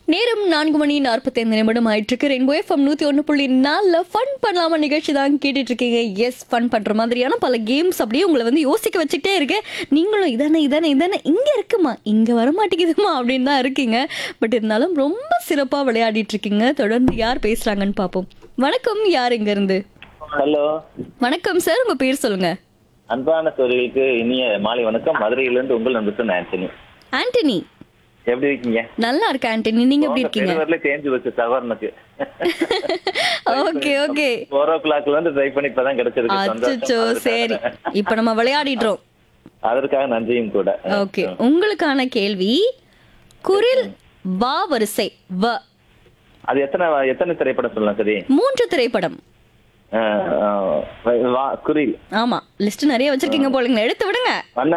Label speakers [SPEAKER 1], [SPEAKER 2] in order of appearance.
[SPEAKER 1] நேரம் நான்கு மணி நாற்பத்தைந்து நிமிடம் ஆயிட்டு இருக்கு ரெயின்போ எஃப்எம் நூத்தி ஒன்று புள்ளி நாலில் ஃபன் பண்ணலாமா நிகழ்ச்சி தான் கேட்டுட்டு இருக்கீங்க எஸ் ஃபன் பண்ற மாதிரியான பல கேம்ஸ் அப்படியே உங்களை வந்து யோசிக்க வச்சுக்கிட்டே இருக்கு நீங்களும் இதானே இதானே இதானே இங்க இருக்குமா இங்க வர மாட்டேங்குதுமா அப்படின்னு தான் இருக்கீங்க பட் இருந்தாலும் ரொம்ப சிறப்பா விளையாடிட்டு இருக்கீங்க தொடர்ந்து யார் பேசுறாங்கன்னு பார்ப்போம் வணக்கம் யார் இங்க இருந்து
[SPEAKER 2] ஹலோ
[SPEAKER 1] வணக்கம் சார் உங்க பேர் சொல்லுங்க
[SPEAKER 2] அன்பான சோழர்களுக்கு இனிய மாலை வணக்கம் மதுரையிலிருந்து உங்கள் நண்பர் ஆண்டனி
[SPEAKER 1] ஆண்டனி
[SPEAKER 2] எப்படி இருக்கீங்க
[SPEAKER 1] நல்லா இருக்கு ஆண்டனி நீங்க எப்படி இருக்கீங்க
[SPEAKER 2] வரல சேஞ்ச் வச்சு சவர்னுக்கு
[SPEAKER 1] ஓகே ஓகே
[SPEAKER 2] ஃபோர் ஓ கிளாக்ல இருந்து ட்ரை பண்ணி இப்பதான் கிடைச்சிருக்கு
[SPEAKER 1] அச்சோ
[SPEAKER 2] சந்தோஷம்.
[SPEAKER 1] சரி இப்ப நம்ம விளையாடிடுறோம்
[SPEAKER 2] அதற்காக நன்றியும் கூட
[SPEAKER 1] ஓகே உங்களுக்கான கேள்வி குரில் வா வரிசை வ
[SPEAKER 2] அது எத்தனை எத்தனை திரைப்படம் சொல்லலாம் சரி
[SPEAKER 1] மூன்று திரைப்படம்
[SPEAKER 2] அஹ், அஹ், வா குரில்
[SPEAKER 1] ஆமா லிஸ்ட் நிறைய வச்சிருக்கீங்க போலங்க எடுத்து விடுங்க
[SPEAKER 2] வண்ண